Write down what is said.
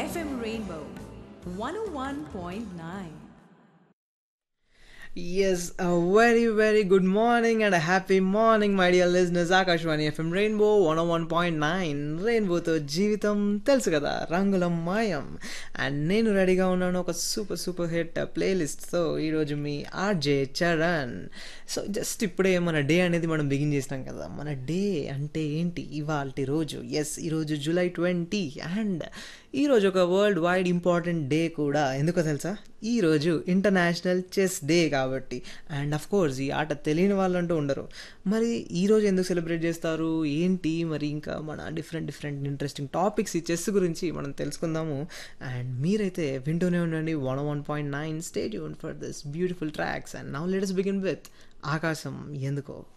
FM Rainbow 101.9. Yes, a very, very good morning and a happy morning, my dear listeners. Akashvani FM rainbow one one point nine రెయిన్బోతో జీవితం తెలుసు కదా రంగుల మాయం and నేను రెడీగా ఉన్నాను ఒక సూపర్ సూపర్ హిట్ ప్లేలిస్ట్తో ఈరోజు మీ ఆర్జే చరణ్ సో జస్ట్ ఇప్పుడే మన డే అనేది మనం బిగిన్ చేసినాం కదా మన డే అంటే ఏంటి ఇవాళ రోజు ఎస్ ఈరోజు జూలై ట్వంటీ అండ్ ఈరోజు ఒక వరల్డ్ వైడ్ ఇంపార్టెంట్ డే కూడా ఎందుకో తెలుసా ఈరోజు ఇంటర్నేషనల్ చెస్ డే కాబట్టి అండ్ అఫ్ కోర్స్ ఈ ఆట తెలియని వాళ్ళంటూ ఉండరు మరి ఈరోజు ఎందుకు సెలబ్రేట్ చేస్తారు ఏంటి మరి ఇంకా మన డిఫరెంట్ డిఫరెంట్ ఇంట్రెస్టింగ్ టాపిక్స్ ఈ చెస్ గురించి మనం తెలుసుకుందాము అండ్ మీరైతే వింటూనే ఉండండి one one point nine stay యూన్ for this beautiful tracks and now let's begin with ఆకాశం ఎందుకో